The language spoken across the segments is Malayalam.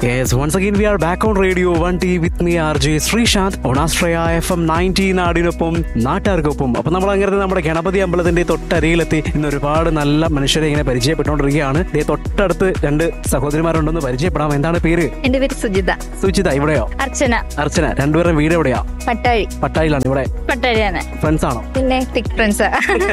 Yes, once again we are back on Radio 1T with me RJ Sreesanth on Astraya FM 90 നാടിനൊപ്പം നാട്ടുകാർക്കൊപ്പം അപ്പൊ നമ്മൾ അങ്ങനെ നമ്മുടെ ഗണപതി അമ്പലത്തിന്റെ തൊട്ടരികിലെത്തി ഇന്ന് ഒരുപാട് നല്ല മനുഷ്യരെ ഇങ്ങനെ പരിചയപ്പെട്ടുകൊണ്ടിരിക്കുകയാണ് ദേ തൊട്ടടുത്ത് രണ്ട് സഹോദരിമാരുണ്ടെന്ന് പരിചയപ്പെടാം എന്താണ് പേര് എന്റെ പേര് സുജിത സുചിത ഇവിടെയോ അർച്ചന അർച്ചന രണ്ടുപേരും വീട് എവിടെയാ പട്ടാഴി പട്ടായിലാണ് ഇവിടെ പട്ടാഴിയാണ് ഫ്രണ്ട്സ് ആണോ പിന്നെ thick friends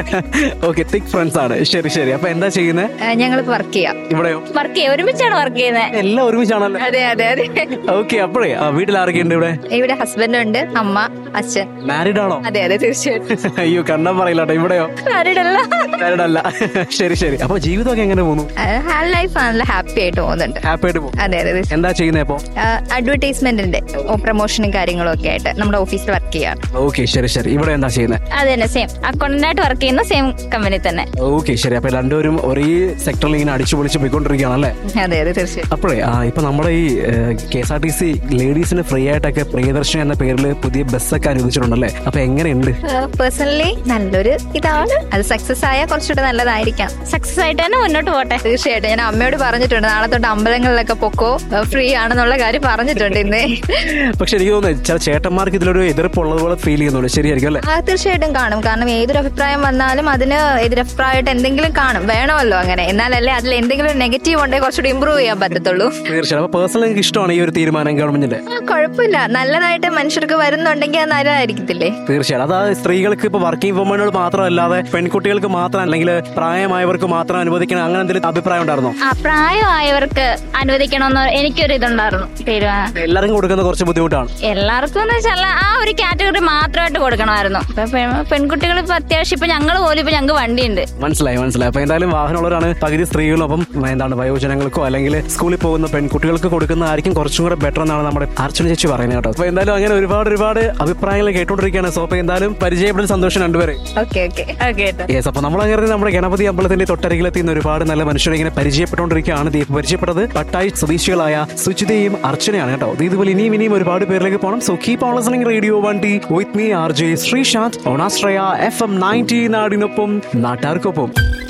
okay thick friends ആണ് ശരി ശരി അപ്പൊ എന്താ ചെയ്യുന്നത് ഞങ്ങൾ വർക്ക് ചെയ്യാം ഇവിടെയോ വർക്ക് ചെയ്യാം ഒരുമിച്ചാണ് വർക്ക് ചെയ്യുന്നത് എല്ലാം ഒരുമിച്ചാണല്ലോ അതെ അതെ അതെ ഓക്കെ അപ്പോഴേ ആ, വീട്ടിൽ ആരൊക്കെയുണ്ട് ഇവിടെ ഇവിടെ ഹസ്ബൻഡ് ഉണ്ട് അമ്മ അച്ഛൻ മാരീഡ് ആണോ അതെ അതെ തീർച്ചയായിട്ടും അയ്യോ കണ്ണം പറയില്ല കേട്ടോ ഇവിടെയോ ആരുടല്ല മാരീഡ് അല്ല ശരി ശരി അപ്പൊ ജീവിതമൊക്കെ എങ്ങനെ പോകുന്നു ഹാൽ ലൈഫ് ആണല്ലോ ഹാപ്പി ആയിട്ട് പോകുന്നുണ്ട് ഹാപ്പി ആയിട്ട് പോകും അതെ അതെ തീർച്ചയായും. എന്താ ചെയ്യുന്നത് ഇപ്പൊ അഡ്വർടൈസ്മെന്റിന്റെ പ്രൊമോഷനും കാര്യങ്ങളും ഒക്കെ ആയിട്ട് നമ്മുടെ ഓഫീസിൽ വർക്ക് ചെയ്യാം ഓക്കെ ശരി ശരി ഇവിടെ എന്താ ചെയ്യുന്നത് അതെ തന്നെ സെയിം അക്കൗണ്ടന്റായിട്ട് വർക്ക് ചെയ്യുന്ന സെയിം കമ്പനി തന്നെ ഓക്കെ ശരി അപ്പൊ രണ്ടുപേരും ഒരേ സെക്ടറിൽ ഇങ്ങനെ അടിച്ചു പൊളിച്ച് പോയിക്കൊണ്ടിരിക്കുകയാണല്ലേ അതെ അതെ തീർച്ചയായും അപ്പോഴേ ആ ഇപ്പൊ നമ്മുടെ ഈ K S R T C ലേഡീസിന് ഫ്രീ ആയിട്ടൊക്കെ പ്രിയദർശിനി എന്ന പേരിൽ പുതിയ ബസ്സൊക്കെ അനുവദിച്ചിട്ടുണ്ടല്ലേ അപ്പൊ എങ്ങനെയുണ്ട് പേഴ്സണലി നല്ലൊരു ഇതാണ് അത് സക്സസ് ആയാൽ കുറച്ചുകൂടെ നല്ലതായിരിക്കാം സക്സസ് ആയിട്ട് തന്നെ മുന്നോട്ട് പോട്ടെ തീർച്ചയായിട്ടും ഞാൻ അമ്മയോട് പറഞ്ഞിട്ടുണ്ട് നാളെ തൊട്ട് അമ്പലങ്ങളിലൊക്കെ പൊക്കോ ഫ്രീ ആണെന്നുള്ള കാര്യം പറഞ്ഞിട്ടുണ്ട് ഇന്ന് പക്ഷെ എനിക്ക് തോന്നുന്നു ചില ചേട്ടന്മാർക്ക് ഇതിലൊരു എതിർപ്പുള്ളതുപോലെ ഫീൽ ചെയ്യുന്നുണ്ട് ശരിയായിരിക്കും അല്ലേ ആ തീർച്ചയായിട്ടും കാണും കാരണം ഏതൊരു അഭിപ്രായം വന്നാലും അതിന് എതിരഭിപ്രായമായിട്ട് എന്തെങ്കിലും കാണും വേണമല്ലോ അങ്ങനെ എന്നാലല്ലേ അതിൽ എന്തെങ്കിലും നെഗറ്റീവ് ഉണ്ടെങ്കിൽ കുറച്ചുകൂടി ഇമ്പ്രൂവ് ചെയ്യാൻ പറ്റത്തുള്ളൂ തീർച്ചയായും അപ്പൊ പേഴ്സണൽ എനിക്ക് ഇഷ്ടമാണ് ഈ ഒരു തീരുമാനം ഗവൺമെന്റിന്റെ ആ, കുഴപ്പമില്ല നല്ലതായിട്ട് മനുഷ്യർക്ക് വരുന്നുണ്ടെങ്കിൽ അത് നല്ലതായിരിക്കത്തില്ലേ തീർച്ചയായും അതായത് സ്ത്രീകൾക്ക് ഇപ്പൊ വർക്കിംഗ് വുമനോട് മാത്രമല്ലാതെ പെൺകുട്ടികൾക്ക് മാത്രം അല്ലെങ്കിൽ പ്രായമായവർക്ക് മാത്രം അനുവദിക്കണം അങ്ങനെ എന്തെങ്കിലും അഭിപ്രായം ഉണ്ടായിരുന്നോ ആ പ്രായമായവർക്ക് അനുവദിക്കണമെന്ന് എനിക്കൊരു ഇതുണ്ടായിരുന്നു തീരുമാനം എല്ലാവർക്കും കൊടുക്കുന്നത് കുറച്ച് ബുദ്ധിമുട്ടാണ് എല്ലാവർക്കും എന്ന് വെച്ചാൽ ആ ഒരു കാറ്റഗറി മാത്രമായിട്ട് കൊടുക്കണമായിരുന്നു ഇപ്പൊ പെ- പെൺകുട്ടികൾ ഇപ്പൊ അത്യാവശ്യം ഇപ്പൊ ഞങ്ങൾ പോലും ഇപ്പൊ ഞങ്ങൾക്ക് വണ്ടിയുണ്ട് മനസ്സിലായി മനസ്സിലായി അപ്പൊ എന്തായാലും വാഹനമുള്ളവരാണ് പകുതി സ്ത്രീകളും അപ്പം എന്താണ് വയോജനങ്ങൾക്കോ അല്ലെങ്കിൽ സ്കൂളിൽ പോകുന്ന പെൺകുട്ടികൾക്ക് കൊടുക്കുന്നതായിരിക്കും കുറച്ചും കൂടെ ബെറ്റർ എന്നാണ് നമ്മുടെ അർച്ചന ചേച്ചി പറയുന്നത് കേട്ടോ അപ്പൊ എന്തായാലും അങ്ങനെ ഒരുപാട് ഒരുപാട് അഭിപ്രായങ്ങൾ കേട്ടോണ്ടിരിക്കുകയാണ് സോ അപ്പൊ എന്തായാലും പരിചയപ്പെടൽ സന്തോഷം രണ്ടുപേരെ ഓക്കെ ഓക്കെ ഓക്കെ യെസ് അപ്പൊ നമ്മൾ അങ്ങനെ നമ്മുടെ ഗണപതി അമ്പലത്തിന്റെ തൊട്ടരികിലെത്തി ഇന്ന് ഒരുപാട് നല്ല മനുഷ്യരെ ഇങ്ങനെ പരിചയപ്പെട്ടുകൊണ്ടിരിക്കുകയാണ് ദീപ് പരിചയപ്പെട്ടത് പട്ടായി സ്വദേശികളായ സുചിതയും അർച്ചനയാണ് കേട്ടോ ഇത് ഇതുപോലെ ഇനിയും ഇനിയും ഒരുപാട് പേരിലേക്ക് പോകണം so keep on listening radio one T with me R J Sreesanth ഓണാശ്രയ എഫ് എം നയൻറ്റി നാടിനൊപ്പം നാട്ടാർക്കൊപ്പം